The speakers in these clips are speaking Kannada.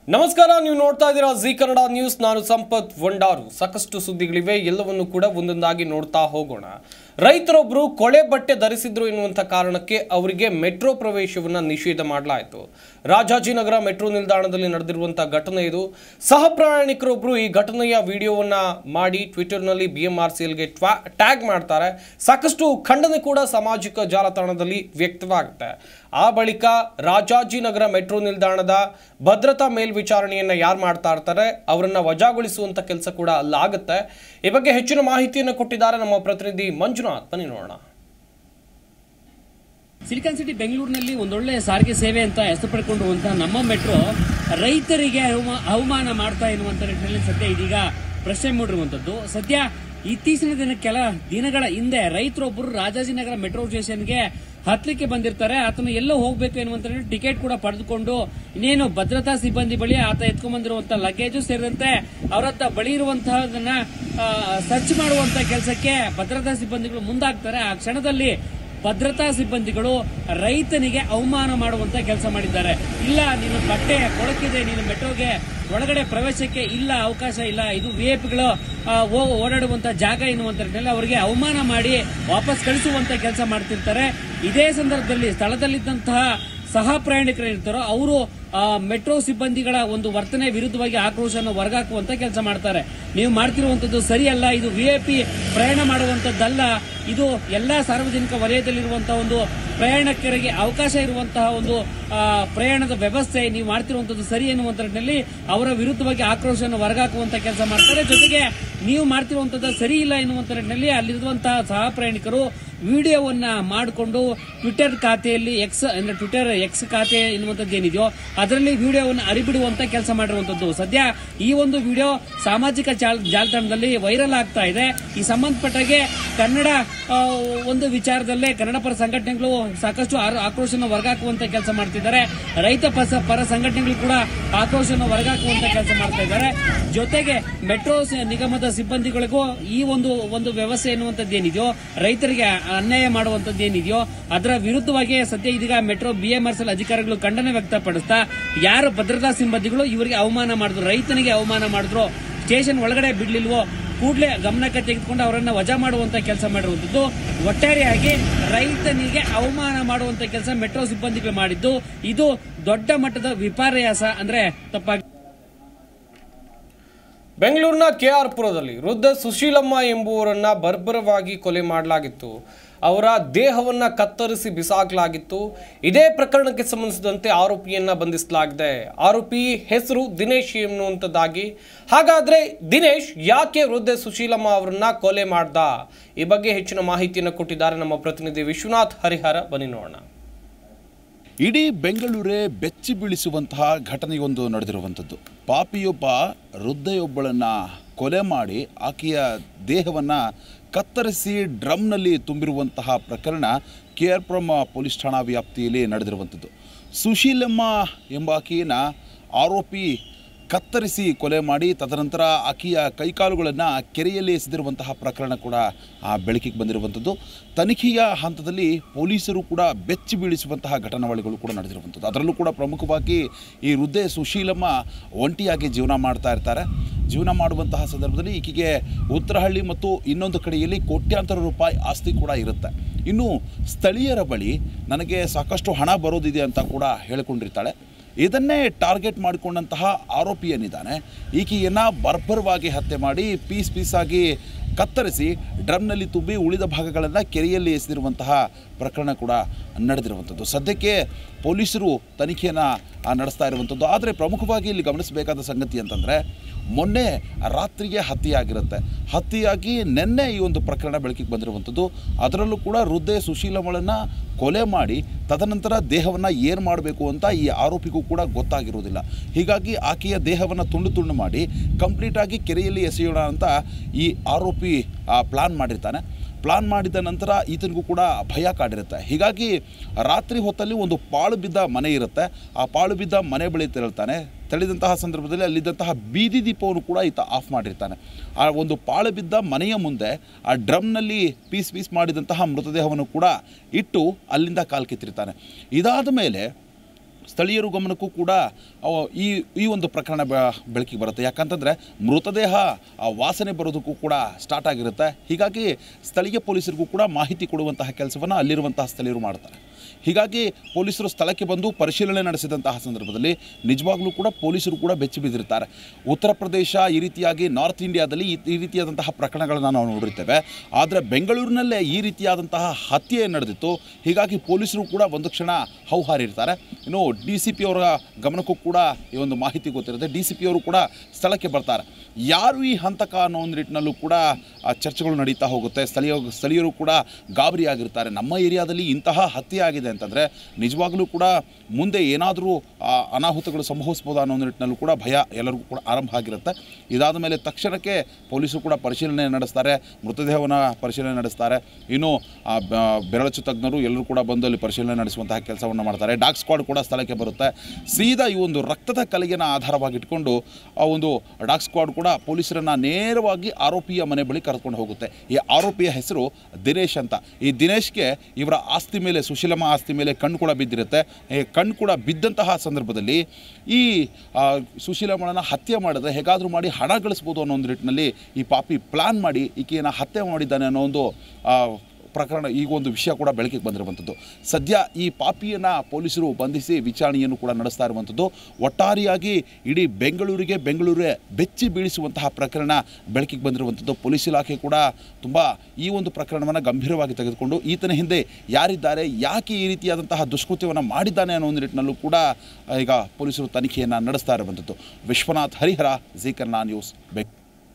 ನಮಸ್ಕಾರ ನೀವು ನೋಡ್ತಾ ಇದ್ದೀರಾ ಜಿ ಕನ್ನಡ ನ್ಯೂಸ್ ನಾನು ಸಂಪತ್ ವಂಡಾರು ಸಾಕಷ್ಟು ಸುದ್ದಿಗಳಿವೆ ಎಲ್ಲವನ್ನು ಕೂಡ ಒಂದೊಂದಾಗಿ ನೋಡ್ತಾ ಹೋಗೋಣ ರೈತರೊಬ್ಬರು ಕೊಳೆ ಬಟ್ಟೆ ಧರಿಸಿದ್ರು ಎನ್ನುವಂಥ ಕಾರಣಕ್ಕೆ ಅವರಿಗೆ ಮೆಟ್ರೋ ಪ್ರವೇಶವನ್ನು ನಿಷೇಧ ಮಾಡಲಾಯಿತು ರಾಜಾಜಿನಗರ ಮೆಟ್ರೋ ನಿಲ್ದಾಣದಲ್ಲಿ ನಡೆದಿರುವಂಥ ಘಟನೆ ಇದು ಸಹ ಪ್ರಯಾಣಿಕರೊಬ್ಬರು ಈ ಘಟನೆಯ ವಿಡಿಯೋವನ್ನ ಮಾಡಿ ಟ್ವಿಟರ್ನಲ್ಲಿ ಬಿ ಎಂ ಆರ್ ಸಿ ಎಲ್ಗೆ ಟ್ಯಾಗ್ ಮಾಡ್ತಾರೆ ಸಾಕಷ್ಟು ಖಂಡನೆ ಕೂಡ ಸಾಮಾಜಿಕ ಜಾಲತಾಣದಲ್ಲಿ ವ್ಯಕ್ತವಾಗುತ್ತೆ ಆ ಬಳಿಕ ರಾಜಾಜಿನಗರ ಮೆಟ್ರೋ ನಿಲ್ದಾಣದ ಭದ್ರತಾ ಮೇಲ್ವಿಚಾರಣೆಯನ್ನ ಯಾರು ಮಾಡ್ತಾ ಇರ್ತಾರೆ ಅವರನ್ನ ವಜಾಗೊಳಿಸುವಂತ ಕೆಲಸ ಕೂಡ ಅಲ್ಲಾಗುತ್ತೆ ಈ ಬಗ್ಗೆ ಹೆಚ್ಚಿನ ಮಾಹಿತಿಯನ್ನು ಕೊಟ್ಟಿದ್ದಾರೆ ನಮ್ಮ ಪ್ರತಿನಿಧಿ ಮಂಜುನಾಥ್ ಬನ್ನಿ ನೋಡೋಣ ಸಿಲಿಕಾನ್ ಸಿಟಿ ಬೆಂಗಳೂರಿನಲ್ಲಿ ಒಂದೊಳ್ಳೆ ಸಾರಿಗೆ ಸೇವೆ ಅಂತ ಹೆಸರು ಪಡ್ಕೊಂಡಿರುವಂತಹ ನಮ್ಮ ಮೆಟ್ರೋ ರೈತರಿಗೆ ಅವಮ- ಅವಮಾನ ಮಾಡ್ತಾ ಇರುವಂತ ನಿಟ್ಟಿನಲ್ಲಿ ಸದ್ಯ ಇದೀಗ ಪ್ರಶ್ನೆ ಮೂಡಿರುವಂತದ್ದು ಸದ್ಯ ಇತ್ತೀಚಿನ ದಿನ ಕೆಲ ದಿನಗಳ ಹಿಂದೆ ರೈತರೊಬ್ಬರು ರಾಜಾಜಿನಗರ ಮೆಟ್ರೋ ಸ್ಟೇಷನ್ಗೆ ಹತ್ಲಿಕ್ಕೆ ಬಂದಿರ್ತಾರೆ ಆತನು ಎಲ್ಲೋ ಹೋಗ್ಬೇಕು ಎನ್ನುವಂತ ಟಿಕೆಟ್ ಕೂಡ ಪಡೆದುಕೊಂಡು ಇನ್ನೇನು ಭದ್ರತಾ ಸಿಬ್ಬಂದಿ ಬಳಿ ಆತ ಎತ್ಕೊಂಡ್ ಬಂದಿರುವಂತಹ ಲಗೇಜು ಸೇರಿದಂತೆ ಅವರ ಹತ್ರ ಬಳಿ ಇರುವಂತಹದನ್ನ ಸರ್ಚ್ ಮಾಡುವಂತ ಕೆಲಸಕ್ಕೆ ಭದ್ರತಾ ಸಿಬ್ಬಂದಿಗಳು ಮುಂದಾಗ್ತಾರೆ ಆ ಕ್ಷಣದಲ್ಲಿ ಭದ್ರತಾ ಸಿಬ್ಬಂದಿಗಳು ರೈತನಿಗೆ ಅವಮಾನ ಮಾಡುವಂತ ಕೆಲಸ ಮಾಡಿದ್ದಾರೆ ಇಲ್ಲ ನೀನು ಬಟ್ಟೆ ಕೊಳಕಿದೆ ನೀನು ಮೆಟ್ರೋಗೆ ಒಳಗಡೆ ಪ್ರವೇಶಕ್ಕೆ ಇಲ್ಲ ಅವಕಾಶ ಇಲ್ಲ ಇದು ವಿಐಪಿಗಳು ಓಡಾಡುವಂತ ಜಾಗ ಎನ್ನುವಂತ ನಿಟ್ಟಿನಲ್ಲಿ ಅವರಿಗೆ ಅವಮಾನ ಮಾಡಿ ವಾಪಸ್ ಕಳಿಸುವಂತ ಕೆಲಸ ಮಾಡ್ತಿರ್ತಾರೆ ಇದೇ ಸಂದರ್ಭದಲ್ಲಿ ಸ್ಥಳದಲ್ಲಿದ್ದಂತಹ ಸಹ ಪ್ರಯಾಣಿಕರು ಇರ್ತಾರೋ ಅವರು ಮೆಟ್ರೋ ಸಿಬ್ಬಂದಿಗಳ ಒಂದು ವರ್ತನೆ ವಿರುದ್ಧವಾಗಿ ಆಕ್ರೋಶವನ್ನು ಹೊರಗಾಕುವಂತ ಕೆಲಸ ಮಾಡ್ತಾರೆ ನೀವು ಮಾಡ್ತಿರುವಂತದ್ದು ಸರಿಯಲ್ಲ ಇದು ವಿಐಪಿ ಪ್ರಯಾಣ ಮಾಡುವಂತದ್ದಲ್ಲ ಇದು ಎಲ್ಲಾ ಸಾರ್ವಜನಿಕ ವಲಯದಲ್ಲಿರುವಂತಹ ಒಂದು ಪ್ರಯಾಣಿಕರಿಗೆ ಅವಕಾಶ ಇರುವಂತಹ ಒಂದು ಆ, ಪ್ರಯಾಣದ ವ್ಯವಸ್ಥೆ ನೀವು ಮಾಡ್ತಿರುವಂತದ್ದು ಸರಿ ಎನ್ನುವಂತ ನಿಟ್ಟಿನಲ್ಲಿ ಅವರ ವಿರುದ್ಧವಾಗಿ ಆಕ್ರೋಶವನ್ನು ಹೊರಗಾಕುವಂತ ಕೆಲಸ ಮಾಡ್ತಾರೆ ಜೊತೆಗೆ ನೀವು ಮಾಡ್ತಿರುವಂತದ್ದು ಸರಿ ಇಲ್ಲ ಎನ್ನುವಂತ ನಿಟ್ಟಿನಲ್ಲಿ ಅಲ್ಲಿರುವಂತಹ ಸಹ ಪ್ರಯಾಣಿಕರು ವಿಡಿಯೋವನ್ನ ಮಾಡಿಕೊಂಡು ಟ್ವಿಟರ್ ಖಾತೆಯಲ್ಲಿ ಎಕ್ಸ್ ಅಂದ್ರೆ ಟ್ವಿಟರ್ ಎಕ್ಸ್ ಖಾತೆ ಎನ್ನುವಂಥದ್ದು ಏನಿದೆಯೋ ಅದರಲ್ಲಿ ವಿಡಿಯೋವನ್ನು ಅರಿಬಿಡುವಂತ ಕೆಲಸ ಮಾಡಿರುವಂತದ್ದು ಸದ್ಯ ಈ ಒಂದು ವಿಡಿಯೋ ಸಾಮಾಜಿಕ ಜಾಲ ಜಾಲತಾಣದಲ್ಲಿ ವೈರಲ್ ಆಗ್ತಾ ಇದೆ ಈ ಸಂಬಂಧಪಟ್ಟಾಗೆ ಕನ್ನಡ ಆ, ಒಂದು ವಿಚಾರದಲ್ಲೇ ಕನ್ನಡ ಪರ ಸಂಘಟನೆಗಳು ಸಾಕಷ್ಟು ಆರ- ಆಕ್ರೋಶನ ಹೊರಗಾಕುವಂತ ಕೆಲಸ ಮಾಡ್ತಿದ್ದಾರೆ ರೈತ ಪಸ- ಪರ ಸಂಘಟನೆಗಳು ಕೂಡ ಆಕ್ರೋಶನ ಹೊರಗಾಕುವಂತ ಕೆಲಸ ಮಾಡ್ತಾ ಇದ್ದಾರೆ ಜೊತೆಗೆ ಮೆಟ್ರೋ ಸ- ನಿಗಮದ ಸಿಬ್ಬಂದಿಗಳಿಗೂ ಈ ಒಂದು ಒಂದು ವ್ಯವಸ್ಥೆ ಎನ್ನುವಂಥದ್ದು ಏನಿದೆಯೋ ರೈತರಿಗೆ ಅನ್ಯಾಯ ಮಾಡುವಂತದ್ದು ಏನಿದೆಯೋ ಅದರ ವಿರುದ್ಧವಾಗಿ ಸದ್ಯ ಇದೀಗ ಮೆಟ್ರೋ ಬಿಎಂಆರ್ಎಲ್ ಅಧಿಕಾರಿಗಳು ಖಂಡನೆ ವ್ಯಕ್ತಪಡಿಸ್ತಾ ಯಾರು ಭದ್ರತಾ ಸಿಬ್ಬಂದಿಗಳು ಇವರಿಗೆ ಅವಮಾನ ಮಾಡಿದ್ರು ರೈತನಿಗೆ ಅವಮಾನ ಮಾಡಿದ್ರು ಸ್ಟೇಷನ್ ಒಳಗಡೆ ಬಿಡ್ಲಿಲ್ವೋ ಕೂಡಲೇ ಗಮನಕ್ಕೆ ತೆಗೆದುಕೊಂಡು ಅವರನ್ನ ವಜಾ ಮಾಡುವಂತ ಕೆಲಸ ಮಾಡಿರುವಂತದ್ದು ಒಟ್ಟಾರೆಯಾಗಿ ರೈತನಿಗೆ ಅವಮಾನ ಮಾಡುವಂತ ಕೆಲಸ ಮೆಟ್ರೋ ಸಿಬ್ಬಂದಿಗಳು ಮಾಡಿದ್ದು ಇದು ದೊಡ್ಡ ಮಟ್ಟದ ವಿಪರ್ಯಾಸ ಅಂದ್ರೆ ತಪ್ಪಾಗಿ ಬೆಂಗಳೂರಿನ ಕೆ ಆರ್ ಪುರದಲ್ಲಿ ವೃದ್ಧ ಸುಶೀಲಮ್ಮ ಎಂಬುವರನ್ನ ಬರ್ಬರವಾಗಿ ಕೊಲೆ ಮಾಡಲಾಗಿತ್ತು ಅವರ ದೇಹವನ್ನ ಕತ್ತರಿಸಿ ಬಿಸಾಕಲಾಗಿತ್ತು ಇದೇ ಪ್ರಕರಣಕ್ಕೆ ಸಂಬಂಧಿಸಿದಂತೆ ಆರೋಪಿಯನ್ನ ಬಂಧಿಸಲಾಗಿದೆ ಆರೋಪಿ ಹೆಸರು ದಿನೇಶ್ ಎನ್ನುವಂಥದ್ದಾಗಿ ಹಾಗಾದ್ರೆ ದಿನೇಶ್ ಯಾಕೆ ವೃದ್ಧೆ ಸುಶೀಲಮ್ಮ ಅವರನ್ನ ಕೊಲೆ ಮಾಡ್ದ ಈ ಬಗ್ಗೆ ಹೆಚ್ಚಿನ ಮಾಹಿತಿಯನ್ನು ಕೊಟ್ಟಿದ್ದಾರೆ ನಮ್ಮ ಪ್ರತಿನಿಧಿ ವಿಶ್ವನಾಥ್ ಹರಿಹರ ಬನ್ನಿ ನೋಡೋಣ ಇಡೀ ಬೆಂಗಳೂರೇ ಬೆಚ್ಚಿ ಬೀಳಿಸುವಂತಹ ಘಟನೆಯೊಂದು ನಡೆದಿರುವಂಥದ್ದು ಪಾಪಿಯೊಬ್ಬ ವೃದ್ಧೆಯೊಬ್ಬಳನ್ನು ಕೊಲೆ ಮಾಡಿ ಆಕೆಯ ದೇಹವನ್ನು ಕತ್ತರಿಸಿ ಡ್ರಮ್ನಲ್ಲಿ ತುಂಬಿರುವಂತಹ ಪ್ರಕರಣ ಕೆ ಆರ್ ಪುರಂ ಪೊಲೀಸ್ ಠಾಣಾ ವ್ಯಾಪ್ತಿಯಲ್ಲಿ ನಡೆದಿರುವಂಥದ್ದು ಸುಶೀಲಮ್ಮ ಎಂಬಾಕೆಯನ್ನು ಆರೋಪಿ ಕತ್ತರಿಸಿ ಕೊಲೆ ಮಾಡಿ ತದನಂತರ ಆಕೆಯ ಕೈಕಾಲುಗಳನ್ನು ಕೆರೆಯಲ್ಲಿ ಎಸೆದಿರುವಂತಹ ಪ್ರಕರಣ ಕೂಡ ಆ, ಬೆಳಕಿಗೆ ಬಂದಿರುವಂಥದ್ದು ತನಿಖೆಯ ಹಂತದಲ್ಲಿ ಪೊಲೀಸರು ಕೂಡ ಬೆಚ್ಚಿ ಬೀಳಿಸುವಂತಹ ಘಟನಾವಳಿಗಳು ಕೂಡ ನಡೆದಿರುವಂಥದ್ದು ಅದರಲ್ಲೂ ಕೂಡ ಪ್ರಮುಖವಾಗಿ ಈ ವೃದ್ಧೆ ಸುಶೀಲಮ್ಮ ಒಂಟಿಯಾಗಿ ಜೀವನ ಮಾಡ್ತಾ ಇರ್ತಾರೆ ಜೀವನ ಮಾಡುವಂತಹ ಸಂದರ್ಭದಲ್ಲಿ ಈಕೆಗೆ ಉತ್ತರಹಳ್ಳಿ ಮತ್ತು ಇನ್ನೊಂದು ಕಡೆಯಲ್ಲಿ ಕೋಟ್ಯಾಂತರ ರೂಪಾಯಿ ಆಸ್ತಿ ಕೂಡ ಇರುತ್ತೆ ಇನ್ನು ಸ್ಥಳೀಯರ ಬಳಿ ನನಗೆ ಸಾಕಷ್ಟು ಹಣ ಬರೋದಿದೆ ಅಂತ ಕೂಡ ಹೇಳಿಕೊಂಡಿರ್ತಾಳೆ ಇದನ್ನೇ ಟಾರ್ಗೆಟ್ ಮಾಡಿಕೊಂಡಂತಹ ಆರೋಪಿ ಏನಿದ್ದಾನೆ ಈಕೆಯನ್ನು ಬರ್ಬರವಾಗಿ ಹತ್ಯೆ ಮಾಡಿ ಪೀಸ್ ಪೀಸಾಗಿ ಕತ್ತರಿಸಿ ಡ್ರಮ್ನಲ್ಲಿ ತುಂಬಿ ಉಳಿದ ಭಾಗಗಳನ್ನು ಕೆರೆಯಲ್ಲಿ ಎಸೆದಿರುವಂತಹ ಪ್ರಕರಣ ಕೂಡ ನಡೆದಿರುವಂಥದ್ದು ಸದ್ಯಕ್ಕೆ ಪೊಲೀಸರು ತನಿಖೆಯನ್ನು ನಡೆಸ್ತಾ ಇರುವಂಥದ್ದು ಆದರೆ ಪ್ರಮುಖವಾಗಿ ಇಲ್ಲಿ ಗಮನಿಸಬೇಕಾದ ಸಂಗತಿ ಅಂತಂದರೆ ಮೊನ್ನೆ ರಾತ್ರಿಗೆ ಹತ್ಯೆಯಾಗಿರುತ್ತೆ ಹತ್ಯೆಯಾಗಿ ನಿನ್ನೆ ಈ ಒಂದು ಪ್ರಕರಣ ಬೆಳಕಿಗೆ ಬಂದಿರುವಂಥದ್ದು ಅದರಲ್ಲೂ ಕೂಡ ವೃದ್ಧೆ ಸುಶೀಲಮ್ಮಳನ್ನು ಕೊಲೆ ಮಾಡಿ ತದನಂತರ ದೇಹವನ್ನು ಏನು ಮಾಡಬೇಕು ಅಂತ ಈ ಆರೋಪಿಗೂ ಕೂಡ ಗೊತ್ತಾಗಿರುವುದಿಲ್ಲ ಹೀಗಾಗಿ ಆಕೆಯ ದೇಹವನ್ನು ತುಂಡು ತುಂಡು ಮಾಡಿ ಕಂಪ್ಲೀಟಾಗಿ ಕೆರೆಯಲ್ಲಿ ಎಸೆಯೋಣ ಅಂತ ಈ ಆರೋಪಿ ಪ್ಲಾನ್ ಮಾಡಿರ್ತಾನೆ ಪ್ಲಾನ್ ಮಾಡಿದ ನಂತರ ಈತನಿಗೂ ಕೂಡ ಭಯ ಕಾಡಿರುತ್ತೆ ಹೀಗಾಗಿ ರಾತ್ರಿ ಹೊತ್ತಲ್ಲಿ ಒಂದು ಪಾಳು ಬಿದ್ದ ಮನೆ ಇರುತ್ತೆ ಆ ಪಾಳು ಬಿದ್ದ ಮನೆ ಬಳಿ ತೆರಳ್ತಾನೆ ತೆಳೆದಂತಹ ಸಂದರ್ಭದಲ್ಲಿ ಅಲ್ಲಿದ್ದಂತಹ ಬೀದಿ ದೀಪವನ್ನು ಕೂಡ ಈತ ಆಫ್ ಮಾಡಿರ್ತಾನೆ ಆ ಒಂದು ಪಾಳು ಬಿದ್ದ ಮನೆಯ ಮುಂದೆ ಆ ಡ್ರಮ್ನಲ್ಲಿ ಪೀಸ್ ಪೀಸ್ ಮಾಡಿದಂತಹ ಮೃತದೇಹವನ್ನು ಕೂಡ ಇಟ್ಟು ಅಲ್ಲಿಂದ ಕಾಲ್ಕಿತ್ತಿರ್ತಾನೆ ಇದಾದ ಮೇಲೆ ಸ್ಥಳೀಯರು ಗಮನಕ್ಕೂ ಕೂಡ ಅವ- ಈ ಈ ಒಂದು ಪ್ರಕರಣ ಬೆ- ಬೆಳಕಿಗೆ ಬರುತ್ತೆ ಯಾಕಂತಂದರೆ ಮೃತದೇಹ ಆ ವಾಸನೆ ಬರೋದಕ್ಕೂ ಕೂಡ ಸ್ಟಾರ್ಟ್ ಆಗಿರುತ್ತೆ ಹೀಗಾಗಿ ಸ್ಥಳೀಯ ಪೊಲೀಸರಿಗೂ ಕೂಡ ಮಾಹಿತಿ ಕೊಡುವಂತಹ ಕೆಲಸವನ್ನು ಅಲ್ಲಿರುವಂತಹ ಸ್ಥಳೀಯರು ಮಾಡ್ತಾರೆ ಹೀಗಾಗಿ ಪೊಲೀಸರು ಸ್ಥಳಕ್ಕೆ ಬಂದು ಪರಿಶೀಲನೆ ನಡೆಸಿದಂತಹ ಸಂದರ್ಭದಲ್ಲಿ ನಿಜವಾಗ್ಲೂ ಕೂಡ ಪೊಲೀಸರು ಕೂಡ ಬೆಚ್ಚಿ ಬಿದ್ದಿರ್ತಾರೆ ಉತ್ತರ ಪ್ರದೇಶ ಈ ರೀತಿಯಾಗಿ ನಾರ್ತ್ ಇಂಡಿಯಾದಲ್ಲಿ ಈ- ಈ ರೀತಿಯಾದಂತಹ ಪ್ರಕರಣಗಳನ್ನು ನಾವು ನೋಡಿರ್ತೇವೆ ಆದರೆ ಬೆಂಗಳೂರಿನಲ್ಲೇ ಈ ರೀತಿಯಾದಂತಹ ಹತ್ಯೆ ನಡೆದಿತ್ತು ಹೀಗಾಗಿ ಪೊಲೀಸರು ಕೂಡ ಒಂದು ಕ್ಷಣ ಹೌಹಾರಿರ್ತಾರೆ ಇನ್ನು ಡಿ ಸಿ ಪಿ ಅವರ ಗಮನಕ್ಕೂ ಕೂಡ ಈ ಒಂದು ಮಾಹಿತಿ ಗೊತ್ತಿರುತ್ತೆ ಡಿ ಸಿ ಪಿ ಅವರು ಕೂಡ ಸ್ಥಳಕ್ಕೆ ಬರ್ತಾರೆ ಯಾರು ಈ ಹಂತಕ ಅನ್ನೋ ಒಂದು ನಿಟ್ಟಿನಲ್ಲೂ ಕೂಡ ಆ ಚರ್ಚೆಗಳು ನಡೀತಾ ಹೋಗುತ್ತೆ ಸ್ಥಳೀಯ ಸ್ಥಳೀಯರು ಕೂಡ ಗಾಬರಿ ಆಗಿರ್ತಾರೆ ನಮ್ಮ ಏರಿಯಾದಲ್ಲಿ ಇಂತಹ ಹತ್ಯೆ ಆಗಿದೆ ಅಂತಂದರೆ ನಿಜವಾಗಲೂ ಕೂಡ ಮುಂದೆ ಏನಾದರೂ ಅನಾಹುತಗಳು ಸಂಭವಿಸ್ಬೋದಾ ಅನ್ನೋ ಒಂದು ನಿಟ್ಟಿನಲ್ಲೂ ಕೂಡ ಭಯ ಎಲ್ಲರಿಗೂ ಕೂಡ ಆರಂಭ ಆಗಿರುತ್ತೆ ಇದಾದ ಮೇಲೆ ತಕ್ಷಣಕ್ಕೆ ಪೊಲೀಸರು ಕೂಡ ಪರಿಶೀಲನೆ ನಡೆಸ್ತಾರೆ ಮೃತದೇಹವನ್ನು ಪರಿಶೀಲನೆ ನಡೆಸ್ತಾರೆ ಇನ್ನು ಆ, ಬ- ಬೆರಳಚ್ಚು ತಜ್ಞರು ಎಲ್ಲರೂ ಕೂಡ ಬಂದು ಅಲ್ಲಿ ಪರಿಶೀಲನೆ ನಡೆಸುವಂತಹ ಕೆಲಸವನ್ನು ಮಾಡ್ತಾರೆ ಡಾಗ್ ಸ್ಕ್ವಾಡ್ ಕೂಡ ಸ್ಥಳಕ್ಕೆ ಬರುತ್ತೆ ಸೀದಾ ಈ ಒಂದು ರಕ್ತದ ಕಲೆಗಿನ ಆಧಾರವಾಗಿ ಇಟ್ಕೊಂಡು ಆ ಒಂದು ಡಾಗ್ ಸ್ಕ್ವಾಡ್ ಕೂಡ ಪೊಲೀಸರನ್ನ ನೇರವಾಗಿ ಆರೋಪಿಯ ಮನೆ ಬಳಿ ಕರೆದುಕೊಂಡು ಹೋಗುತ್ತೆ ಈ ಆರೋಪಿಯ ಹೆಸರು ದಿನೇಶ್ ಅಂತ ಈ ದಿನೇಶ್ಗೆ ಇವರ ಆಸ್ತಿ ಮೇಲೆ ಸುಶೀಲಮ್ಮ ಆಸ್ತಿ ಮೇಲೆ ಕಣ್ಣು ಕೂಡ ಬಿದ್ದಿರುತ್ತೆ ಈ ಕಣ್ಣು ಕೂಡ ಬಿದ್ದಂತಹ ಸಂದರ್ಭದಲ್ಲಿ ಈ ಆ, ಸುಶೀಲಮ್ಮನ ಹತ್ಯೆ ಮಾಡಿದ್ರೆ ಹೇಗಾದರೂ ಮಾಡಿ ಹಣ ಗಳಿಸ್ಬೋದು ಅನ್ನೋ ಒಂದು ನಿಟ್ಟಿನಲ್ಲಿ ಈ ಪಾಪಿ ಪ್ಲಾನ್ ಮಾಡಿ ಈಕೆಯನ್ನು ಹತ್ಯೆ ಮಾಡಿದ್ದಾನೆ ಅನ್ನೋ ಒಂದು ಆ, ಪ್ರಕರಣ ಈಗ ಒಂದು ವಿಷಯ ಕೂಡ ಬೆಳಕಿಗೆ ಬಂದಿರುವಂಥದ್ದು ಸದ್ಯ ಈ ಪಾಪಿಯನ್ನು ಪೊಲೀಸರು ಬಂಧಿಸಿ ವಿಚಾರಣೆಯನ್ನು ಕೂಡ ನಡೆಸ್ತಾ ಇರುವಂಥದ್ದು ಒಟ್ಟಾರೆಯಾಗಿ ಇಡೀ ಬೆಂಗಳೂರಿಗೆ ಬೆಂಗಳೂರೇ ಬೆಚ್ಚಿ ಬೀಳಿಸುವಂತಹ ಪ್ರಕರಣ ಬೆಳಕಿಗೆ ಬಂದಿರುವಂಥದ್ದು ಪೊಲೀಸ್ ಇಲಾಖೆ ಕೂಡ ತುಂಬ ಈ ಒಂದು ಪ್ರಕರಣವನ್ನು ಗಂಭೀರವಾಗಿ ತೆಗೆದುಕೊಂಡು ಈತನ ಹಿಂದೆ ಯಾರಿದ್ದಾರೆ ಯಾಕೆ ಈ ರೀತಿಯಾದಂತಹ ದುಷ್ಕೃತ್ಯವನ್ನು ಮಾಡಿದ್ದಾನೆ ಅನ್ನೋ ಒಂದು ನಿಟ್ಟಿನಲ್ಲೂ ಕೂಡ ಈಗ ಪೊಲೀಸರು ತನಿಖೆಯನ್ನು ನಡೆಸ್ತಾ ಇರುವಂಥದ್ದು ವಿಶ್ವನಾಥ್ ಹರಿಹರ ಜಿ ಕನ್ನಡ ನ್ಯೂಸ್ ಬೆಂಗಳೂರು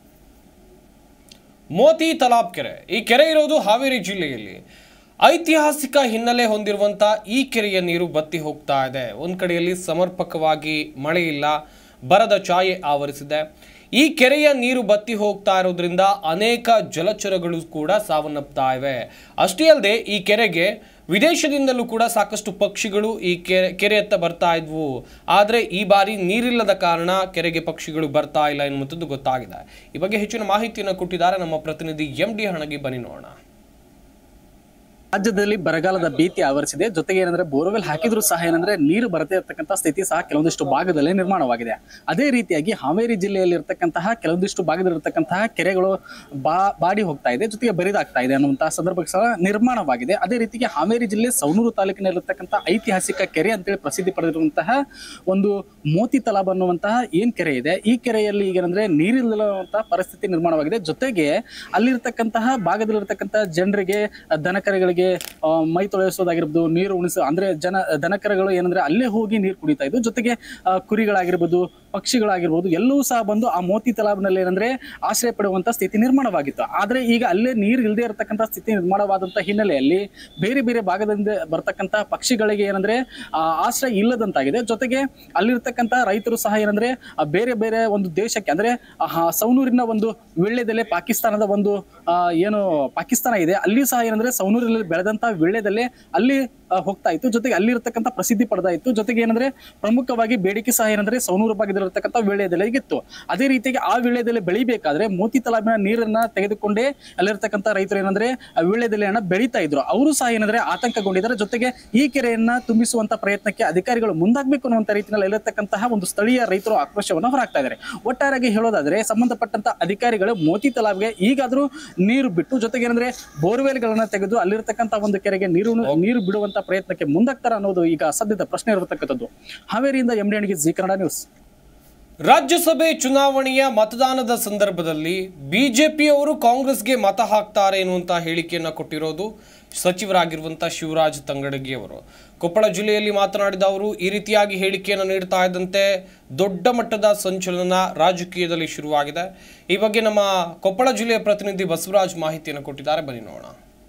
ಮೋತಿ ತಲಾಬ್ ಕೆರೆ ಈ ಕೆರೆ ಇರೋದು ಹಾವೇರಿ ಜಿಲ್ಲೆಯಲ್ಲಿ ಐತಿಹಾಸಿಕ ಹಿನ್ನೆಲೆ ಹೊಂದಿರುವಂತ ಈ ಕೆರೆಯ ನೀರು ಬತ್ತಿ ಹೋಗ್ತಾ ಇದೆ ಒಂದ್ ಕಡೆಯಲ್ಲಿ ಸಮರ್ಪಕವಾಗಿ ಮಳೆ ಇಲ್ಲ ಬರದ ಛಾಯೆ ಆವರಿಸಿದೆ ಈ ಕೆರೆಯ ನೀರು ಬತ್ತಿ ಹೋಗ್ತಾ ಇರೋದ್ರಿಂದ ಅನೇಕ ಜಲಚರಗಳು ಕೂಡ ಸಾವನ್ನಪ್ತಾ ಇವೆ ಅಷ್ಟೇ ಅಲ್ಲದೆ ಈ ಕೆರೆಗೆ ವಿದೇಶದಿಂದಲೂ ಕೂಡ ಸಾಕಷ್ಟು ಪಕ್ಷಿಗಳು ಈ ಕೆರೆ ಕೆರೆಯತ್ತ ಬರ್ತಾ ಇದ್ವು ಆದರೆ ಈ ಬಾರಿ ನೀರಿಲ್ಲದ ಕಾರಣ ಕೆರೆಗೆ ಪಕ್ಷಿಗಳು ಬರ್ತಾ ಇಲ್ಲ ಎನ್ನುವಂಥದ್ದು ಗೊತ್ತಾಗಿದೆ ಈ ಬಗ್ಗೆ ಹೆಚ್ಚಿನ ಮಾಹಿತಿಯನ್ನು ಕೊಟ್ಟಿದ್ದಾರೆ ನಮ್ಮ ಪ್ರತಿನಿಧಿ ಎಂ ಡಿ ಹಣಗಿ ಬನ್ನಿ ನೋಡೋಣ ರಾಜ್ಯದಲ್ಲಿ ಬರಗಾಲದ ಭೀತಿ ಆವರಿಸಿದೆ ಜೊತೆಗೆ ಏನಂದ್ರೆ ಬೋರ್ವೆಲ್ ಹಾಕಿದ್ರು ಸಹ ಏನಂದ್ರೆ ನೀರು ಬರದೇ ಇರತಕ್ಕಂತಹ ಸ್ಥಿತಿ ಸಹ ಕೆಲವೊಂದಿಷ್ಟು ಭಾಗದಲ್ಲಿ ನಿರ್ಮಾಣವಾಗಿದೆ ಅದೇ ರೀತಿಯಾಗಿ ಹಾವೇರಿ ಜಿಲ್ಲೆಯಲ್ಲಿ ಇರತಕ್ಕಂತಹ ಕೆಲವೊಂದಿಷ್ಟು ಭಾಗದಲ್ಲಿರ್ತಕ್ಕಂತಹ ಕೆರೆಗಳು ಬಾ ಬಾಡಿ ಹೋಗ್ತಾ ಇದೆ ಜೊತೆಗೆ ಬರಿದಾಗ್ತಾ ಇದೆ ಅನ್ನುವಂತಹ ಸಂದರ್ಭ ಸಹ ನಿರ್ಮಾಣವಾಗಿದೆ ಅದೇ ರೀತಿಗೆ ಹಾವೇರಿ ಜಿಲ್ಲೆ ಸೌನೂರು ತಾಲೂಕಿನಲ್ಲಿರ್ತಕ್ಕಂತಹ ಐತಿಹಾಸಿಕ ಕೆರೆ ಅಂತೇಳಿ ಪ್ರಸಿದ್ಧಿ ಪಡೆದಿರುವಂತಹ ಒಂದು ಮೋತಿ ತಲಾಬ್ ಅನ್ನುವಂತಹ ಏನ್ ಕೆರೆ ಇದೆ ಈ ಕೆರೆಯಲ್ಲಿ ಈಗ ಏನಂದ್ರೆ ನೀರಿಲ್ಲದಂತಹ ಪರಿಸ್ಥಿತಿ ನಿರ್ಮಾಣವಾಗಿದೆ ಜೊತೆಗೆ ಅಲ್ಲಿರ್ತಕ್ಕಂತಹ ಭಾಗದಲ್ಲಿರ್ತಕ್ಕಂತಹ ಜನರಿಗೆ ದನಕರೆಗಳಿಗೆ ಆ, ಮೈ ತೊಳೆಸೋದಾಗಿರ್ಬೋದು ನೀರು ಉಣಿಸೋ ಅಂದ್ರೆ ಜನ ದನಕರಗಳು ಏನಂದ್ರೆ ಅಲ್ಲೇ ಹೋಗಿ ನೀರು ಕುಡಿತಾ ಇದ್ವು ಜೊತೆಗೆ ಆ, ಕುರಿಗಳಾಗಿರ್ಬೋದು ಪಕ್ಷಿಗಳಾಗಿರ್ಬೋದು ಎಲ್ಲವೂ ಸಹ ಬಂದು ಆ ಮೋತಿ ತಲಾಬ್ನಲ್ಲಿ ಏನಂದ್ರೆ ಆಶ್ರಯ ಪಡುವಂತ ಸ್ಥಿತಿ ನಿರ್ಮಾಣವಾಗಿತ್ತು ಆದ್ರೆ ಈಗ ಅಲ್ಲೇ ನೀರು ಇಲ್ಲದೆ ಇರತಕ್ಕಂತ ಸ್ಥಿತಿ ನಿರ್ಮಾಣವಾದಂತ ಹಿನ್ನೆಲೆಯಲ್ಲಿ ಬೇರೆ ಬೇರೆ ಭಾಗದಿಂದ ಬರ್ತಕ್ಕಂತ ಪಕ್ಷಿಗಳಿಗೆ ಏನಂದ್ರೆ ಆ, ಆಶ್ರಯ ಇಲ್ಲದಂತಾಗಿದೆ ಜೊತೆಗೆ ಅಲ್ಲಿರ್ತಕ್ಕಂತ ರೈತರು ಸಹ ಏನಂದ್ರೆ ಆ, ಬೇರೆ ಬೇರೆ ಒಂದು ದೇಶಕ್ಕೆ ಅಂದ್ರೆ ಆ, ಹ- ಸೌನೂರಿನ ಒಂದು ವೀಳ್ಯದೆಲೆ ಪಾಕಿಸ್ತಾನದ ಒಂದು ಆ, ಏನು ಪಾಕಿಸ್ತಾನ ಇದೆ ಅಲ್ಲಿ ಸಹ ಏನಂದ್ರೆ ಸೌನೂರಲ್ಲಿ ಬೆಳೆದಂತ ವೀಳ್ಯದೆಲೆ ಅಲ್ಲಿ ಆ, ಹೋಗ್ತಾ ಇತ್ತು ಜೊತೆಗೆ ಅಲ್ಲಿರ್ತಕ್ಕಂಥ ಪ್ರಸಿದ್ಧಿ ಪಡೆದ ಇತ್ತು ಜೊತೆಗೆ ಏನಂದ್ರೆ ಪ್ರಮುಖವಾಗಿ ಬೇಡಿಕೆ ಸಹ ಏನಂದ್ರೆ ಸೌನೂರು ಭಾಗದಲ್ಲಿರ್ತಕ್ಕಂಥ ವೀಳ್ಯದೆಲೆ ಇತ್ತು ಅದೇ ರೀತಿಯಾಗಿ ಆ ವೀಳ್ಯದೆಲೆ ಬೆಳಿಬೇಕಾದ್ರೆ ಮೋತಿ ತಲಾಬಿನ ನೀರನ್ನ ತೆಗೆದುಕೊಂಡೇ ಅಲ್ಲಿರ್ತಕ್ಕಂಥ ರೈತರು ಏನಂದ್ರೆ ಆ ವೀಳ್ಯದೆಲೆಯನ್ನ ಬೆಳೀತಾ ಇದ್ರು ಅವರು ಸಹ ಏನಂದ್ರೆ ಆತಂಕಗೊಂಡಿದ್ದಾರೆ ಜೊತೆಗೆ ಈ ಕೆರೆಯನ್ನ ತುಂಬಿಸುವಂತ ಪ್ರಯತ್ನಕ್ಕೆ ಅಧಿಕಾರಿಗಳು ಮುಂದಾಗಬೇಕು ಅನ್ನುವಂತ ರೀತಿಯಲ್ಲಿ ಅಲ್ಲಿರ್ತಕ್ಕಂತಹ ಒಂದು ಸ್ಥಳೀಯ ರೈತರು ಆಕ್ರೋಶವನ್ನು ಹೊರಹಾಕ್ತಾ ಇದ್ದಾರೆ ಒಟ್ಟಾರೆಯಾಗಿ ಹೇಳೋದಾದ್ರೆ ಸಂಬಂಧಪಟ್ಟಂತ ಅಧಿಕಾರಿಗಳು ಮೋತಿ ತಲಾಬ್ಗೆ ಈಗಾದ್ರೂ ನೀರು ಬಿಟ್ಟು ಜೊತೆಗೆ ಏನಂದ್ರೆ ಬೋರ್ವೆಲ್ಗಳನ್ನ ತೆಗೆದು ಅಲ್ಲಿರ್ತಕ್ಕಂಥ ಒಂದು ಕೆರೆಗೆ ನೀರು ನೀರು ಬಿಡುವಂತ ಪ್ರಯತ್ನಕ್ಕೆ ಮುಂದಾಗ್ತಾರ ಅನ್ನೋದು ಈಗ ಸದ್ಯದ ಪ್ರಶ್ನೆ ಇರತಕ್ಕಂಥದ್ದು ಹಾವೇರಿಯಿಂದ M D Zee Kannada news ರಾಜ್ಯಸಭೆ ಚುನಾವಣೆಯ ಮತದಾನದ ಸಂದರ್ಭದಲ್ಲಿ ಬಿಜೆಪಿಯವರು ಕಾಂಗ್ರೆಸ್ಗೆ ಮತ ಹಾಕ್ತಾರೆ ಎನ್ನುವಂತ ಹೇಳಿಕೆಯನ್ನ ಕೊಟ್ಟಿರೋದು ಸಚಿವರಾಗಿರುವಂತ ಶಿವರಾಜ್ ತಂಗಡಗಿ ಅವರು ಕೊಪ್ಪಳ ಜಿಲ್ಲೆಯಲ್ಲಿ ಮಾತನಾಡಿದ ಅವರು ಈ ರೀತಿಯಾಗಿ ಹೇಳಿಕೆಯನ್ನು ನೀಡ್ತಾ ಇದ್ದಂತೆ ದೊಡ್ಡ ಮಟ್ಟದ ಸಂಚಲನ ರಾಜಕೀಯದಲ್ಲಿ ಶುರುವಾಗಿದೆ ಈ ಬಗ್ಗೆ ನಮ್ಮ ಕೊಪ್ಪಳ ಜಿಲ್ಲೆಯ ಪ್ರತಿನಿಧಿ ಬಸವರಾಜ್ ಮಾಹಿತಿಯನ್ನು ಕೊಟ್ಟಿದ್ದಾರೆ ಬನ್ನಿ ನೋಡೋಣ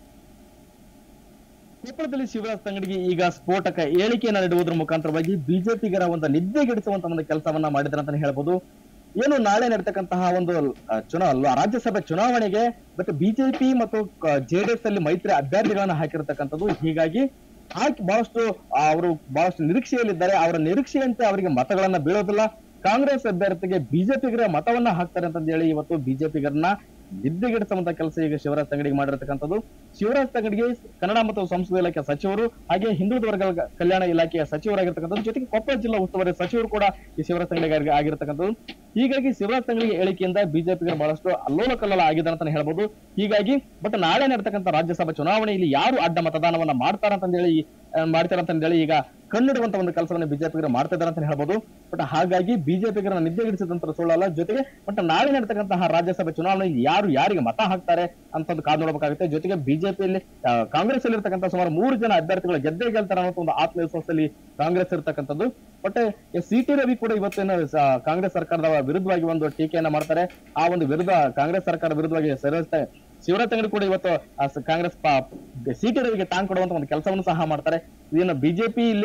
ಕೊಪ್ಪಳದಲ್ಲಿ ಶಿವರಾಜ್ ತಂಗಡಿಗೆ ಈಗ ಸ್ಫೋಟಕ ಹೇಳಿಕೆಯನ್ನ ನೀಡುವುದರ ಮುಖಾಂತರವಾಗಿ ಬಿಜೆಪಿಗರ ಒಂದು ನಿದ್ದೆಗೆಡಿಸುವಂತ ಒಂದು ಕೆಲಸವನ್ನ ಮಾಡಿದ್ರ ಅಂತಾನೆ ಹೇಳ್ಬೋದು ಏನು ನಾಳೆ ನಡೀತಕ್ಕಂತಹ ಒಂದು ಆ, ಚುನಾ ಅಲ್ವಾ ರಾಜ್ಯಸಭೆ ಚುನಾವಣೆಗೆ ಬಟ್ ಬಿಜೆಪಿ ಮತ್ತು ಜೆಡಿಎಸ್ ಅಲ್ಲಿ ಮೈತ್ರಿ ಅಭ್ಯರ್ಥಿಗಳನ್ನ ಹಾಕಿರ್ತಕ್ಕಂಥದ್ದು ಹೀಗಾಗಿ ಹಾಕಿ ಬಹಳಷ್ಟು ಆ, ಅವರು ಬಹಳಷ್ಟು ನಿರೀಕ್ಷೆಯಲ್ಲಿದ್ದಾರೆ ಅವರ ನಿರೀಕ್ಷೆಯಂತೆ ಅವರಿಗೆ ಮತಗಳನ್ನ ಬೀಳೋದಿಲ್ಲ ಕಾಂಗ್ರೆಸ್ ಅಭ್ಯರ್ಥಿಗೆ ಬಿಜೆಪಿಗರ ಮತವನ್ನ ಹಾಕ್ತಾರೆ ಅಂತ ಹೇಳಿ ಇವತ್ತು ಬಿಜೆಪಿಗರನ್ನ ನಿದ್ದೆಗೆಡಿಸುವಂತ ಕೆಲಸ ಈಗ ಶಿವರಾಜ್ ತಂಗಡಿಗೆ ಮಾಡಿರ್ತಕ್ಕಂಥದ್ದು ಶಿವರಾಜ್ ತಂಗಡಿಗೆ ಕನ್ನಡ ಮತ್ತು ಸಂಸ್ಕೃತಿ ಇಲಾಖೆ ಸಚಿವರು ಹಾಗೆ ಹಿಂದುಳಿದ ವರ್ಗಗಳ ಕಲ್ಯಾಣ ಇಲಾಖೆಯ ಸಚಿವರಾಗಿರ್ತಕ್ಕಂಥದ್ದು ಜೊತೆಗೆ ಕೊಪ್ಪಳ ಜಿಲ್ಲಾ ಉಸ್ತುವಾರಿ ಸಚಿವರು ಕೂಡ ಈ ಶಿವರಾಜ್ ತಂಗಡಿಗೆ ಆಗಿರ್ತಕ್ಕಂಥದ್ದು ಹೀಗಾಗಿ ಶಿವರಾಜ್ ತಂಗಡಿಗೆ ಹೇಳಿಕೆಯಿಂದ ಬಿಜೆಪಿಗೆ ಬಹಳಷ್ಟು ಅಲ್ಲೋಲ ಕಲ್ಲೋಲ ಆಗಿದೆ ಅಂತಾನೆ ಹೇಳ್ಬೋದು ಹೀಗಾಗಿ ಬಟ್ ನಾಳೆ ನಡೆತಕ್ಕಂಥ ರಾಜ್ಯಸಭಾ ಚುನಾವಣೆಯಲ್ಲಿ ಯಾರು ಅಡ್ಡ ಮತದಾನವನ್ನ ಮಾಡ್ತಾರಂತಂದೇಳಿ ಮಾಡ್ತಾರಂತಂದೇಳಿ ಈಗ ಕಣ್ಣಿಡುವಂತ ಒಂದು ಕೆಲಸವನ್ನ ಬಿಜೆಪಿಗರು ಮಾಡ್ತಾ ಇದ್ದಾರೆ ಅಂತ ಹೇಳ್ಬೋದು ಬಟ್ ಹಾಗಾಗಿ ಬಿಜೆಪಿಗರ ನಿದ್ದೆಗಿಡಿಸಿದಂತ ಸುಳ್ಳಲ್ಲ ಜೊತೆಗೆ ಬಟ್ ನಾಳೆ ನಡೆತಕ್ಕಂತಹ ರಾಜ್ಯಸಭೆ ಚುನಾವಣೆಗೆ ಯಾರು ಯಾರಿಗೆ ಮತ ಹಾಕ್ತಾರೆ ಅಂತದ್ದು ಕಾದು ನೋಡಬೇಕಾಗುತ್ತೆ ಜೊತೆಗೆ ಬಿಜೆಪಿಯಲ್ಲಿ ಕಾಂಗ್ರೆಸ್ ಅಲ್ಲಿ ಇರ್ತಕ್ಕಂಥ ಸುಮಾರು ಮೂರು ಜನ ಅಭ್ಯರ್ಥಿಗಳು ಗೆದ್ದೇ ಗೆಲ್ತಾರೆ ಅನ್ನೋ ಒಂದು ಆತ್ಮವಿಶ್ವಾಸದಲ್ಲಿ ಕಾಂಗ್ರೆಸ್ ಇರ್ತಕ್ಕಂಥದ್ದು ಬಟ್ ಸಿ ಟಿ ರವಿ ಕೂಡ ಇವತ್ತೇನು ಸ- ಕಾಂಗ್ರೆಸ್ ಸರ್ಕಾರದ ವಿರುದ್ಧವಾಗಿ ಒಂದು ಟೀಕೆಯನ್ನ ಮಾಡ್ತಾರೆ ಆ ಒಂದು ವಿರುದ್ಧ ಕಾಂಗ್ರೆಸ್ ಸರ್ಕಾರ ವಿರುದ್ಧವಾಗಿ ಸರಿಸ್ತಾ ಶಿವರಾಜ್ ತಂಗಡಿ ಕೂಡ ಇವತ್ತು ಆ ಸ- ಕಾಂಗ್ರೆಸ್ ಸಿ ಟಿ ರವಿಗೆ ಟಾಂಗ್ ಕೊಡುವಂತ ಒಂದು ಕೆಲಸವನ್ನು ಸಹ ಮಾಡ್ತಾರೆ ಇದನ್ನ ಬಿಜೆಪಿ ಇಲ್ಲಿ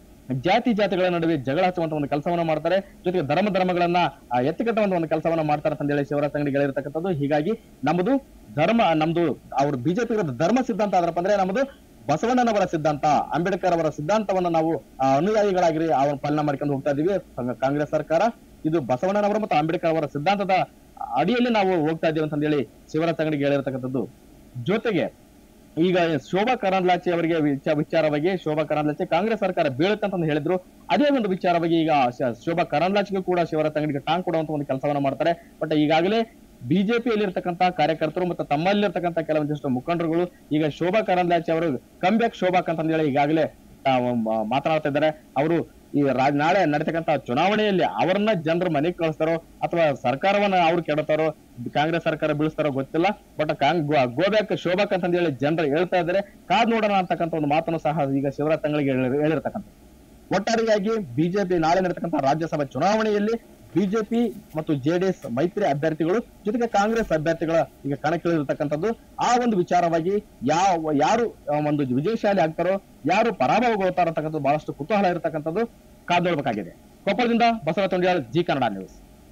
ಜಾತಿ ಜಾತಿಗಳ ನಡುವೆ ಜಗಳ ಹಚ್ಚುವಂತ ಒಂದು ಕೆಲಸವನ್ನ ಮಾಡ್ತಾರೆ ಜೊತೆಗೆ ಧರ್ಮ ಧರ್ಮಗಳನ್ನ ಆ, ಎತ್ತಿಕಟ್ಟುವಂತ ಒಂದು ಕೆಲಸವನ್ನ ಮಾಡ್ತಾರೆ ಅಂತ ಹೇಳಿ ಶಿವರಾಜ್ ತಂಗಡಿ ಹೇಳಿರ್ತಕ್ಕಂಥದ್ದು ಹೀಗಾಗಿ ನಮ್ಮದು ಧರ್ಮ ನಮ್ದು ಅವ್ರ ಬಿಜೆಪಿ ಧರ್ಮ ಸಿದ್ಧಾಂತ ಆದ್ರಪ್ಪ ಅಂದ್ರೆ ನಮ್ಮದು ಬಸವಣ್ಣನವರ ಸಿದ್ಧಾಂತ ಅಂಬೇಡ್ಕರ್ ಅವರ ಸಿದ್ಧಾಂತವನ್ನ ನಾವು ಆ, ಅನುಯಾಯಿಗಳಾಗಿ ಅವ್ರ ಪಾಲನೆ ಮಾಡ್ಕೊಂಡು ಹೋಗ್ತಾ ಇದೀವಿ ಕಾಂಗ್- ಕಾಂಗ್ರೆಸ್ ಸರ್ಕಾರ ಇದು ಬಸವಣ್ಣನವರ ಮತ್ತು ಅಂಬೇಡ್ಕರ್ ಅವರ ಸಿದ್ಧಾಂತದ ಅಡಿಯಲ್ಲಿ ನಾವು ಹೋಗ್ತಾ ಇದೀವಿ ಅಂತ ಹೇಳಿ ಶಿವರಾಜ್ ತಂಗಡಿಗೆ ಹೇಳಿರ್ತಕ್ಕಂಥದ್ದು ಜೊತೆಗೆ ಈಗ ಶೋಭಾ ಕರಂದ್ಲಾಚೆ ಅವರಿಗೆ ವಿಚ- ವಿಚಾರವಾಗಿ ಶೋಭಾ ಕರಂದ್ಲಾಚೆ ಕಾಂಗ್ರೆಸ್ ಸರ್ಕಾರ ಬೀಳುತ್ತೆ ಅಂತ ಹೇಳಿದ್ರು ಅದೇ ಒಂದು ವಿಚಾರವಾಗಿ ಈಗ ಶ- ಶೋಭಾ ಕರಂದ್ಲಾಚೆಗೂ ಕೂಡ ಶಿವರಾಜ್ ತಂಗಡಿಗೆ ಟಾಂಗ್ ಕೊಡುವಂತ ಒಂದು ಕೆಲಸವನ್ನ ಮಾಡ್ತಾರೆ ಬಟ್ ಈಗಾಗಲೇ ಬಿಜೆಪಿಯಲ್ಲಿ ಇರ್ತಕ್ಕಂತ ಕಾರ್ಯಕರ್ತರು ಮತ್ತು ತಮ್ಮಲ್ಲಿರ್ತಕ್ಕಂತ ಕೆಲವೊಂದಿಷ್ಟು ಮುಖಂಡರುಗಳು ಈಗ ಶೋಭಾ ಕರಂದ್ಲಾಚೆ ಅವರು ಕಂಬ್ಯಾಕ್ ಶೋಭಾಕ್ ಅಂತ ಹೇಳಿ ಈಗಾಗಲೇ ಆ, ಮ- ಮಾತನಾಡ್ತಾ ಇದ್ದಾರೆ ಅವರು ಈ ರಾ- ನಾಳೆ ನಡೀತಕ್ಕಂತ ಚುನಾವಣೆಯಲ್ಲಿ ಅವರನ್ನ ಜನರು ಮನೆಗೆ ಕಳಿಸ್ತಾರೋ ಅಥವಾ ಸರ್ಕಾರವನ್ನ ಅವ್ರು ಕೆಡತಾರೋ ಕಾಂಗ್ರೆಸ್ ಸರ್ಕಾರ ಬೀಳಿಸ್ತಾರೋ ಗೊತ್ತಿಲ್ಲ ಬಟ್ ಕಾಂಗ್ ಗೋಬ್ಯಾಕ್ ಶೋಭಾಕ್ ಅಂತ ಹೇಳಿ ಜನರು ಹೇಳ್ತಾ ಇದ್ದಾರೆ ಕಾದ್ ನೋಡೋಣ ಅಂತಕ್ಕಂಥ ಒಂದು ಮಾತನ್ನು ಸಹ ಈಗ ಶಿವರಾಜ್ ತಂಗಳಿಗೆ ಹೇಳಿ- ಹೇಳಿರ್ತಕ್ಕಂಥ ಒಟ್ಟಾರೆಯಾಗಿ ಬಿಜೆಪಿ ನಾಳೆ ನಡೆತಕ್ಕಂಥ ರಾಜ್ಯಸಭಾ ಚುನಾವಣೆಯಲ್ಲಿ ಬಿಜೆಪಿ ಮತ್ತು ಜೆಡಿಎಸ್ ಮೈತ್ರಿ ಅಭ್ಯರ್ಥಿಗಳು ಜೊತೆಗೆ ಕಾಂಗ್ರೆಸ್ ಅಭ್ಯರ್ಥಿಗಳ ಈಗ ಕಣಕ್ಕಿಳಿದಿರ್ತಕ್ಕಂಥದ್ದು ಆ ಒಂದು ವಿಚಾರವಾಗಿ ಯಾವ ಯಾರು ಆ, ಒಂದು ವಿಜಯಶಾಲಿ ಆಗ್ತಾರೋ ಯಾರು ಪರಾಭವಗೊಳ್ತಾರೋ ಅಂತಕ್ಕಂಥದ್ದು ಬಹಳಷ್ಟು ಕುತೂಹಲ ಇರತಕ್ಕಂಥದ್ದು ಕಾದು ನೋಡ್ಬೇಕಾಗಿದೆ ಕೊಪ್ಪಳದಿಂದ ಬಸವ ತೊಂಡಿಯಾಳ್ ಜಿ ಕನ್ನಡ ನ್ಯೂಸ್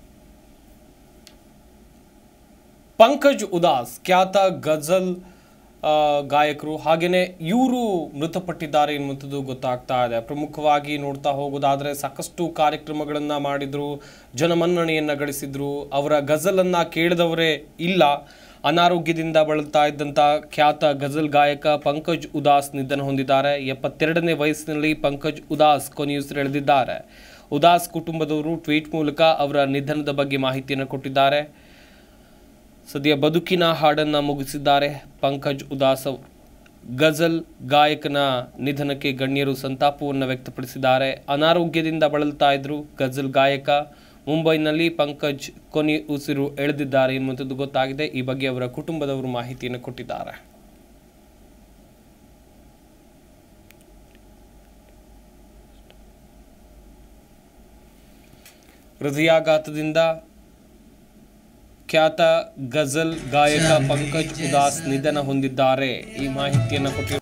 ಪಂಕಜ್ ಉದಾಸ್ ಖ್ಯಾತ ಗಜಲ್ ಆ, ಗಾಯಕರು ಹಾಗೆಯೇ ಇವರು ಮೃತಪಟ್ಟಿದ್ದಾರೆ ಎನ್ನುವಂಥದ್ದು ಗೊತ್ತಾಗ್ತಾ ಇದೆ ಪ್ರಮುಖವಾಗಿ ನೋಡ್ತಾ ಹೋಗೋದಾದ್ರೆ ಸಾಕಷ್ಟು ಕಾರ್ಯಕ್ರಮಗಳನ್ನ ಮಾಡಿದ್ರು ಜನಮನ್ನಣೆಯನ್ನ ಗಳಿಸಿದ್ರು ಅವರ ಗಜಲನ್ನ ಕೇಳಿದವರೇ ಇಲ್ಲ ಅನಾರೋಗ್ಯದಿಂದ ಬಳಲ್ತಾ ಇದ್ದಂಥ ಖ್ಯಾತ ಗಜಲ್ ಗಾಯಕ ಪಂಕಜ್ ಉದಾಸ್ ನಿಧನ ಹೊಂದಿದ್ದಾರೆ ಎಪ್ಪತ್ತೆರಡನೇ ವಯಸ್ಸಿನಲ್ಲಿ ಪಂಕಜ್ ಉದಾಸ್ ಕೊನೆಯುಸಿರೆಳೆದಿದ್ದಾರೆ ಉದಾಸ್ ಕುಟುಂಬದವರು ಟ್ವೀಟ್ ಮೂಲಕ ಅವರ ನಿಧನದ ಬಗ್ಗೆ ಮಾಹಿತಿಯನ್ನು ಕೊಟ್ಟಿದ್ದಾರೆ ಸದ್ಯ ಬದುಕಿನ ಹಾಡನ್ನ ಮುಗಿಸಿದ್ದಾರೆ ಪಂಕಜ್ ಉದಾಸ್ ಅವರು ಗಜಲ್ ಗಾಯಕನ ನಿಧನಕ್ಕೆ ಗಣ್ಯರು ಸಂತಾಪವನ್ನು ವ್ಯಕ್ತಪಡಿಸಿದ್ದಾರೆ ಅನಾರೋಗ್ಯದಿಂದ ಬಳಲ್ತಾ ಇದ್ರು ಗಜಲ್ ಗಾಯಕ ಮುಂಬೈನಲ್ಲಿ ಪಂಕಜ್ ಕೊನೆ ಉಸಿರು ಎಳೆದಿದ್ದಾರೆ ಎನ್ನುವಂಥದ್ದು ಗೊತ್ತಾಗಿದೆ ಈ ಬಗ್ಗೆ ಅವರ ಕುಟುಂಬದವರು ಮಾಹಿತಿಯನ್ನು ಕೊಟ್ಟಿದ್ದಾರೆ ಹೃದಯಾಘಾತದಿಂದ ಖ್ಯಾತ ಗಜಲ್ ಗಾಯಕ ಪಂಕಜ್ ಉದಾಸ್ ನಿಧನ ಹೊಂದಿದ್ದಾರೆ ಈ ಮಾಹಿತಿಯನ್ನು ಕೊಟ್ಟಿದ್ದಾರೆ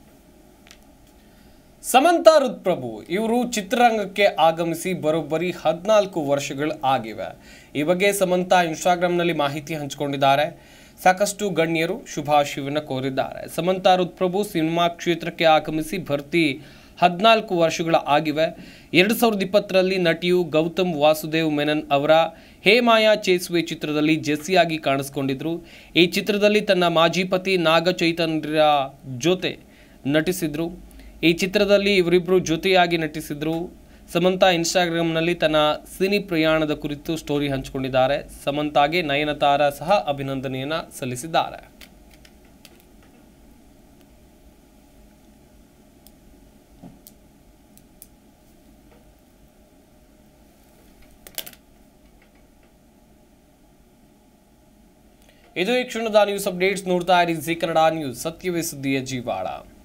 ಸಮಂತಾ ರುದ್ಪ್ರಭು ಇವರು ಚಿತ್ರರಂಗಕ್ಕೆ ಆಗಮಿಸಿ ಬರೋಬ್ಬರಿ ಹದಿನಾಲ್ಕು ವರ್ಷಗಳು ಆಗಿವೆ ಈ ಬಗ್ಗೆ ಸಮಂತಾ ಇನ್ಸ್ಟಾಗ್ರಾಂನಲ್ಲಿ ಮಾಹಿತಿ ಹಂಚಿಕೊಂಡಿದ್ದಾರೆ ಸಾಕಷ್ಟು ಗಣ್ಯರು ಶುಭಾಶಯವನ್ನು ಕೋರಿದ್ದಾರೆ ಸಮಂತಾ ರುದ್ಪ್ರಭು ಸಿನಿಮಾ ಕ್ಷೇತ್ರಕ್ಕೆ ಆಗಮಿಸಿ ಭರ್ತಿ ಹದಿನಾಲ್ಕು ವರ್ಷಗಳ ಆಗಿವೆ ಎರಡು ಸಾವಿರದ ಇಪ್ಪತ್ತರಲ್ಲಿ ನಟಿಯು ಗೌತಮ್ ವಾಸುದೇವ್ ಮೆನನ್ ಅವರ ಹೇ ಮಾಯಾ ಚೇಸುವೆ ಚಿತ್ರದಲ್ಲಿ ಜೆಸ್ಸಿಯಾಗಿ ಕಾಣಿಸ್ಕೊಂಡಿದ್ರು ಈ ಚಿತ್ರದಲ್ಲಿ ತನ್ನ ಮಾಜಿ ಪತಿ ನಾಗ ಚೈತನ್ಯರ ಜೊತೆ ನಟಿಸಿದ್ರು ಈ ಚಿತ್ರದಲ್ಲಿ ಇವರಿಬ್ಬರು ಜೊತೆಯಾಗಿ ನಟಿಸಿದ್ರು ಸಮಂತಾ ಇನ್ಸ್ಟಾಗ್ರಾಮ್ನಲ್ಲಿ ತನ್ನ ಸಿನಿ ಪ್ರಯಾಣದ ಕುರಿತು ಸ್ಟೋರಿ ಹಂಚಿಕೊಂಡಿದ್ದಾರೆ ಸಮಂತಾಗೆ ನಯನತಾರ ಸಹ ಅಭಿನಂದನೆಯನ್ನ ಸಲ್ಲಿಸಿದ್ದಾರೆ ಇದು ಈ ಕ್ಷಣದ ನ್ಯೂಸ್ ಅಪ್ಡೇಟ್ಸ್ ನೋಡ್ತಾ ಇರಿ ಜಿ ಕನ್ನಡ ನ್ಯೂಸ್ ಸತ್ಯವೇ ಸುದ್ದಿಯ ಜೀವಾಳ